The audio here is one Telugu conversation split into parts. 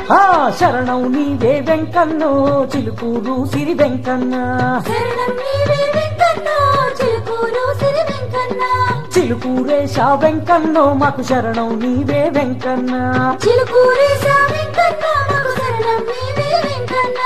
ఆ శరణం నీవే వెంకన్నో చిలుకూరు సిరి వెంకన్న శరణం నీవే వెంకన్న చిలుకూరు సిరి వెంకన్న చిలుకూరేశా వెంకన్నో మాకు శరణం నీవే వెంకన్న చిలుకూరేశా వెంకన్న మాకు శరణం నీవే వెంకన్న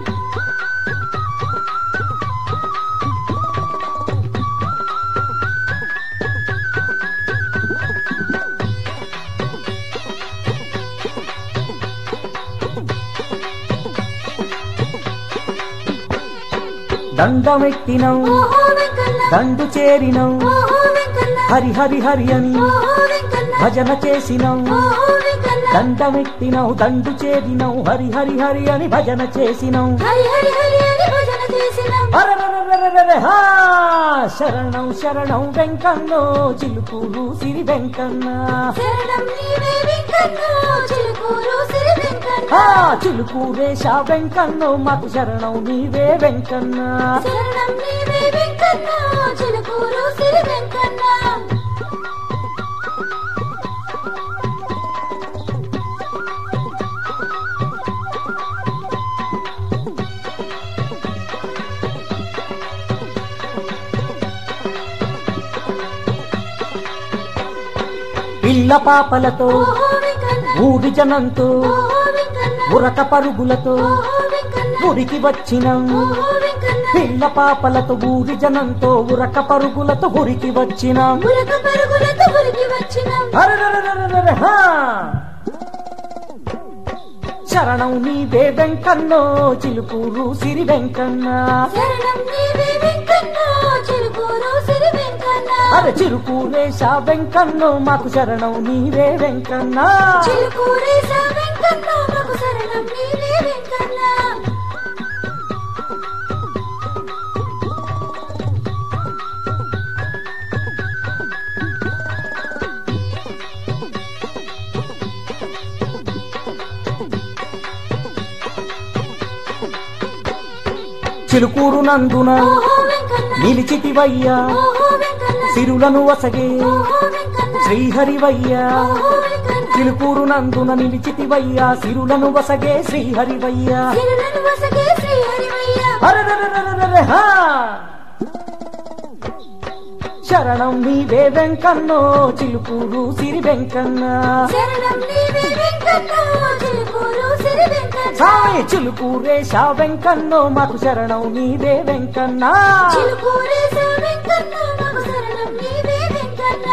దండమెట్టినం ఓహో వెంకన్న దండు చేరినం ఓహో వెంకన్న హరి హరి హరి అని ఓహో వెంకన్న భజన చేసినం ఓహో వెంకన్న దండమెట్టినం దండు చేరినం హరి హరి హరి అని భజన చేసినం హరి హరి హరి అని భజన చేసినాం అరరరరరరర, హా! శరణం శరణం వెంకన్నో చిలుకూరు సిరి వెంకన్న శరణం నీవే వెంకన్న చిలుకూరు సిరి వెంకన్న ఆ చిలుకూరేశా వెంకన్నో మాకు శరణం నీవే వెంకన్న శరణం నీవే వెంకన్న చిలుకూరు సిరి వెంకన్న పిల్ల పాపలతో ఓహో వెంకన్న ఊరి జనంతో ఓహో వెంకన్న ఉరక పరుగులతో ఓహో వెంకన్న ఊరికి వచ్చినం ఓహో వెంకన్న పిల్ల పాపలతో ఊరి జనంతో ఉరక పరుగులతో ఊరికి వచ్చినాం ఉరక పరుగులతో ఉరికి వచ్చినాం అరరరరరరర, హా! శరణం నీవే వెంకన్నో చిలుకూరు సిరి వెంకన్న శరణం నీవే వెంకన్న చిలుకూరు సిరి వెంకన్న అరే చిరుకూరేశా వెంకన్నో మాకు శరణం నీవే వెంకన్న చిలుకూరేశా వెంకన్న మాకు శరణం నీవే వెంకన్న చిలుకూరు నందున ఓహో వెంకన్న నిలిచితివయ్యా ఓహో వెంకన్న సిరులను వసగే ఓహో వెంకన్న శ్రీహరివయ్యా ఓహో వెంకన్న చిలుకూరు నందున నిలిచితివయ్యా సిరులను వసగే శ్రీహరివయ్యా సిరులను వసగే శ్రీ హరివయ్య అరరరరరరర, హా! శరణం నీవే వెంకన్నో చిలుకూరు సిరి వెంకన్న శరణం నీవే వెంకన్న చిలుకూరు సిరి వెంకన్న సాయి చిలుకూరేశా వెంకన్నో మాకు శరణం నీవే వెంకన్న చిలుకూరేశా వెంకన్న మాకు శరణం నీవే వెంకన్న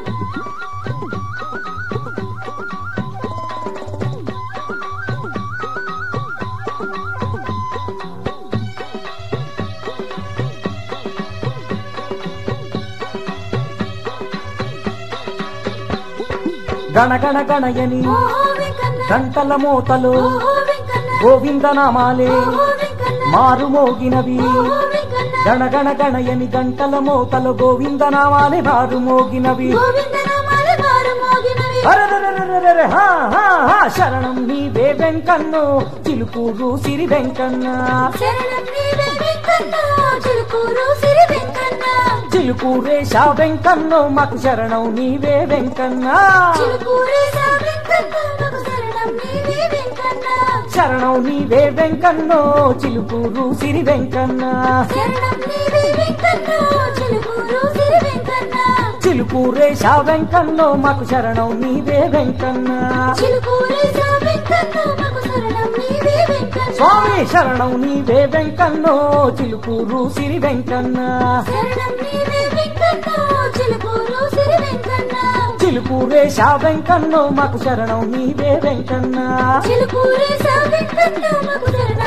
గణగణ గణయని ఓహో వెంకన్న గంటల మోతలు ఓహో వెంకన్న గోవిందనామాలే ఓహో వెంకన్న మారు మోగినవి ఓహో వెంకన్న గణగణ గణయని గంటల మోతలు గోవిందనామాలే మారు మోగినవి గోవింద నామాలు మారు మోగినవి అరరరరరర, హా, హా, హా, శరణం నీవే వెంకన్నో చిలుకూరు సిరి వెంకన్న శరణం నీవే వెంకన్న చిలుకూరు సిరి వెంకన్న చిలుకూరేశా వెంకన్నో మాకు శరణం నీవే వెంకన్న చిలుకూరేశా వెంకన్న మాకు శరణం నీవే వెంకన్న శరణం నీవే వెంకన్నో చిలుకూరు సిరి వెంకన్న శరణం నీవే వెంకన్న చిలుకూరు సిరి వెంకన్న చిలుకూరేశా వెంకన్నో మాకు శరణం నీవే వెంకన్న చిలుకూరేశా వెంకన్న మాకు శరణం నీవే వెంకన్న స్వామి శరణం నీవే వెంకన్నో చిలుకూరు సిరి వెంకన్న శరణం నీవే వెంకన్న చిలుకూరు సిరి వెంకన్న చిలుకూరేశా వెంకన్నో మాకు శరణం నీవే వెంకన్న చిలుకూరేశా వెంకన్న మాకు శరణం